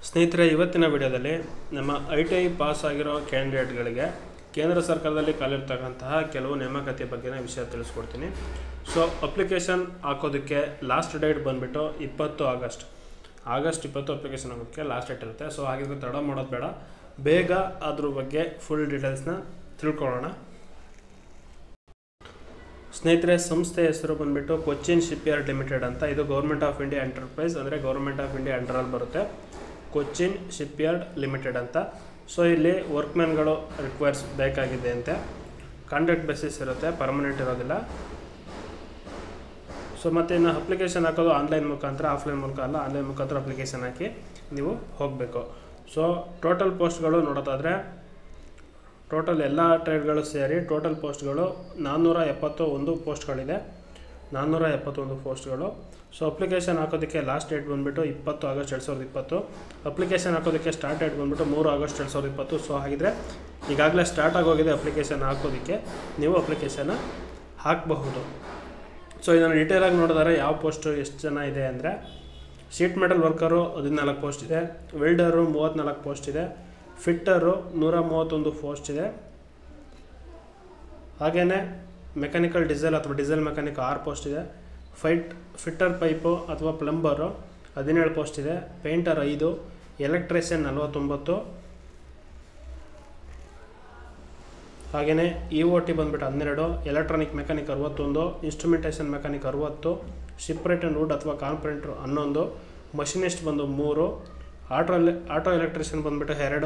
ಸ್ನೇಹಿತರೆ ಇವತ್ತಿನ ವಿಡಿಯೋದಲ್ಲಿ ನಮ್ಮ ಐ ಟಿ ಐ ಪಾಸ್ ಆಗಿರೋ ಕ್ಯಾಂಡಿಡೇಟ್ಗಳಿಗೆ ಕೇಂದ್ರ ಸರ್ಕಾರದಲ್ಲಿ ಕಾಲಿರ್ತಕ್ಕಂತಹ ಕೆಲವು ನೇಮಕಾತಿ ಬಗ್ಗೆ ವಿಷಯ ತಿಳಿಸ್ಕೊಡ್ತೀನಿ ಸೊ ಅಪ್ಲಿಕೇಶನ್ ಹಾಕೋದಕ್ಕೆ ಲಾಸ್ಟ್ ಡೇಟ್ ಬಂದುಬಿಟ್ಟು ಇಪ್ಪತ್ತು ಆಗಸ್ಟ್ ಆಗಸ್ಟ್ ಇಪ್ಪತ್ತು ಅಪ್ಲಿಕೇಶನ್ ಹಾಕೋದಕ್ಕೆ ಲಾಸ್ಟ್ ಡೇಟ್ ಇರುತ್ತೆ ಸೊ ಹಾಗಿದ್ರೆ ತಡ ಮಾಡೋದು ಬೇಡ ಬೇಗ ಅದ್ರ ಬಗ್ಗೆ ಫುಲ್ ಡೀಟೇಲ್ಸ್ನ ತಿಳ್ಕೊಳ್ಳೋಣ ಸ್ನೇಹಿತರೆ ಸಂಸ್ಥೆ ಹೆಸರು ಬಂದುಬಿಟ್ಟು ಕೊಚ್ಚಿನ್ ಶಿಪ್ ಯಾರ್ಡ್ ಲಿಮಿಟೆಡ್ ಅಂತ ಇದು ಗೌರ್ಮೆಂಟ್ ಆಫ್ ಇಂಡಿಯಾ ಎಂಟರ್ಪ್ರೈಸ್ ಅಂದರೆ ಗೌರ್ಮೆಂಟ್ ಆಫ್ ಇಂಡಿಯಾ ಅಂಡರಲ್ಲಿ ಬರುತ್ತೆ ಕೊಚ್ಚಿನ್ ಶಿಪ್ ಯಾರ್ಡ್ ಲಿಮಿಟೆಡ್ ಅಂತ ಸೊ ಇಲ್ಲಿ ವರ್ಕ್ಮ್ಯಾನ್ಗಳು ರಿಕ್ವೈರ್ಸ್ ಬೇಕಾಗಿದೆ ಅಂತೆ ಕಾಂಟ್ರಾಕ್ಟ್ ಬೇಸಿಸ್ ಇರುತ್ತೆ ಪರ್ಮನೆಂಟ್ ಇರೋದಿಲ್ಲ ಸೊ ಮತ್ತು ಇನ್ನು ಅಪ್ಲಿಕೇಶನ್ ಹಾಕೋದು ಆನ್ಲೈನ್ ಮುಖಾಂತರ ಆಫ್ಲೈನ್ ಮೂಲಕ ಅಲ್ಲ ಆನ್ಲೈನ್ ಮುಖಾಂತರ ಅಪ್ಲಿಕೇಶನ್ ಹಾಕಿ ನೀವು ಹೋಗಬೇಕು ಸೊ ಟೋಟಲ್ ಪೋಸ್ಟ್ಗಳು ನೋಡೋದಾದರೆ ಟೋಟಲ್ ಎಲ್ಲ ಟ್ರೇಡ್ಗಳು ಸೇರಿ ಟೋಟಲ್ ಪೋಸ್ಟ್ಗಳು ನಾನ್ನೂರ ಎಪ್ಪತ್ತು ಒಂದು ಪೋಸ್ಟ್ಗಳಿದೆ ನಾನ್ನೂರ ಎಪ್ಪತ್ತೊಂದು ಪೋಸ್ಟ್ಗಳು ಸೊ ಅಪ್ಲಿಕೇಶನ್ ಹಾಕೋದಕ್ಕೆ ಲಾಸ್ಟ್ ಡೇಟ್ ಬಂದುಬಿಟ್ಟು ಇಪ್ಪತ್ತು ಆಗಸ್ಟ್ ಎರಡು ಸಾವಿರದ ಇಪ್ಪತ್ತು ಅಪ್ಲಿಕೇಶನ್ ಹಾಕೋದಕ್ಕೆ ಸ್ಟಾರ್ಟ್ ಡೇಟ್ ಬಂದುಬಿಟ್ಟು ಮೂರು ಆಗಸ್ಟ್ ಎರಡು ಸಾವಿರದ ಇಪ್ಪತ್ತು ಸೊ ಹಾಗಿದ್ರೆ ಈಗಾಗಲೇ ಸ್ಟಾರ್ಟ್ ಆಗೋಗಿದೆ ಅಪ್ಲಿಕೇಶನ್ ಹಾಕೋದಕ್ಕೆ ನೀವು ಅಪ್ಲಿಕೇಶನ್ನ ಹಾಕಬಹುದು ಸೊ ಇದನ್ನು ಡೀಟೇಲಾಗಿ ನೋಡಿದರೆ ಯಾವ ಪೋಸ್ಟು ಎಷ್ಟು ಜನ ಇದೆ ಅಂದರೆ ಶೀಟ್ ಮೆಟಲ್ ವರ್ಕರು ಹದಿನಾಲ್ಕು ಪೋಸ್ಟ್ ಇದೆ ವೆಲ್ಡರು ಮೂವತ್ತ್ನಾಲ್ಕು ಪೋಸ್ಟ್ ಇದೆ ಫಿಟ್ಟರು ನೂರ ಮೂವತ್ತೊಂದು ಪೋಸ್ಟ್ ಇದೆ ಹಾಗೆಯೇ ಮೆಕ್ಯಾನಿಕಲ್ ಡೀಸೆಲ್ ಅಥವಾ ಡೀಸೆಲ್ ಮೆಕ್ಯಾನಿಕ್ ಆರು ಪೋಸ್ಟ್ ಇದೆ ಫೈಟ್ ಫಿಟ್ಟರ್ ಪೈಪು ಅಥವಾ ಪ್ಲಂಬರು ಹದಿನೇಳು ಪೋಸ್ಟ್ ಇದೆ ಪೇಂಟರ್ ಐದು ಎಲೆಕ್ಟ್ರಿಷಿಯನ್ ನಲವತ್ತೊಂಬತ್ತು ಹಾಗೆಯೇ ಇ ಒ ಟಿ ಬಂದುಬಿಟ್ಟು ಹನ್ನೆರಡು ಎಲೆಕ್ಟ್ರಾನಿಕ್ ಮೆಕ್ಯಾನಿಕ್ ಅರವತ್ತೊಂದು ಇನ್ಸ್ಟ್ರುಮೆಂಟೇಷನ್ ಮೆಕ್ಯಾನಿಕ್ ಅರವತ್ತು ಶಿಪ್ರೇಟ್ ಆ್ಯಂಡ್ ವುಡ್ ಅಥವಾ ಕಾನ್ಪ್ರೆಂಟ್ರು ಹನ್ನೊಂದು ಮಷಿನಿಸ್ಟ್ ಬಂದು ಮೂರು ಆಟೋ ಆಟೋ ಎಲೆಕ್ಟ್ರಿಷಿಯನ್ ಬಂದುಬಿಟ್ಟು ಎರಡು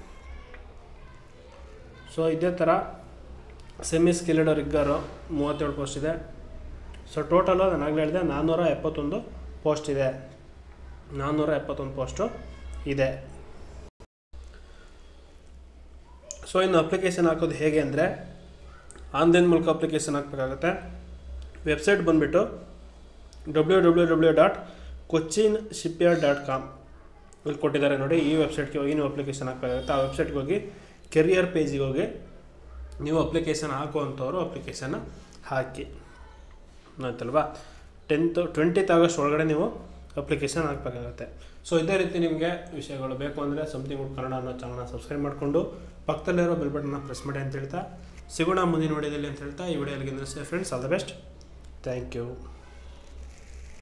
ಸೊ ಇದೇ ಥರ ಸೆಮಿ ಸ್ಕಿಲ್ಡ್ ರಿಗ್ಗರು ಮೂವತ್ತೇಳು ಪೋಸ್ಟ್ ಇದೆ ಸೊ ಟೋಟಲು ನಾನು ಆಗಲೇ ಹೇಳಿದೆ ನಾನ್ನೂರ ಎಪ್ಪತ್ತೊಂದು ಪೋಸ್ಟ್ ಇದೆ ನಾನ್ನೂರ ಎಪ್ಪತ್ತೊಂದು ಪೋಸ್ಟು ಇದೆ ಸೊ ಇನ್ನು ಅಪ್ಲಿಕೇಶನ್ ಹಾಕೋದು ಹೇಗೆ ಅಂದರೆ ಆನ್ಲೈನ್ ಮೂಲಕ ಅಪ್ಲಿಕೇಶನ್ ಹಾಕಬೇಕಾಗುತ್ತೆ ವೆಬ್ಸೈಟ್ ಬಂದುಬಿಟ್ಟು W W W dot Cochin shipyard dot com ಇಲ್ಲಿ ಕೊಟ್ಟಿದ್ದಾರೆ ನೋಡಿ ಈ ವೆಬ್ಸೈಟ್ಗೆ ಹೋಗಿ ನೀವು ಅಪ್ಲಿಕೇಶನ್ ಹಾಕಬೇಕಾಗುತ್ತೆ ಆ ವೆಬ್ಸೈಟ್ಗೆ ಹೋಗಿ ಕೆರಿಯರ್ ಪೇಜಿಗೆ ಹೋಗಿ ನೀವು ಅಪ್ಲಿಕೇಶನ್ ಹಾಕುವಂಥವ್ರು ಅಪ್ಲಿಕೇಶನ್ನ ಹಾಕಿ ಆಯ್ತಲ್ವಾ ಟೆಂತ್ ಟ್ವೆಂಟಿತ್ ಆಗಸ್ಟ್ ಒಳಗಡೆ ನೀವು ಅಪ್ಲಿಕೇಶನ್ ಹಾಕಬೇಕಾಗುತ್ತೆ ಸೊ ಇದೇ ರೀತಿ ನಿಮಗೆ ವಿಷಯಗಳು ಬೇಕು ಅಂದರೆ ಸಮಥಿಂಗ್ ವುಡ್ ಕನ್ನಡ ಅನ್ನೋ ಚಾನಲ್ನ ಸಬ್ಸ್ಕ್ರೈಬ್ ಮಾಡಿಕೊಂಡು ಪಕ್ಕದಲ್ಲಿರೋ ಬೆಲ್ ಬಟನ್ನ ಪ್ರೆಸ್ ಮಾಡಿ ಅಂತ ಹೇಳ್ತಾ ಸಿಗೋಣ ಮುಂದಿನ ವಿಡಿಯೋದಲ್ಲಿ ಅಂತ ಹೇಳ್ತಾ ಈ ವಿಡಿಯೋಲಿಗೆ friends all the best thank you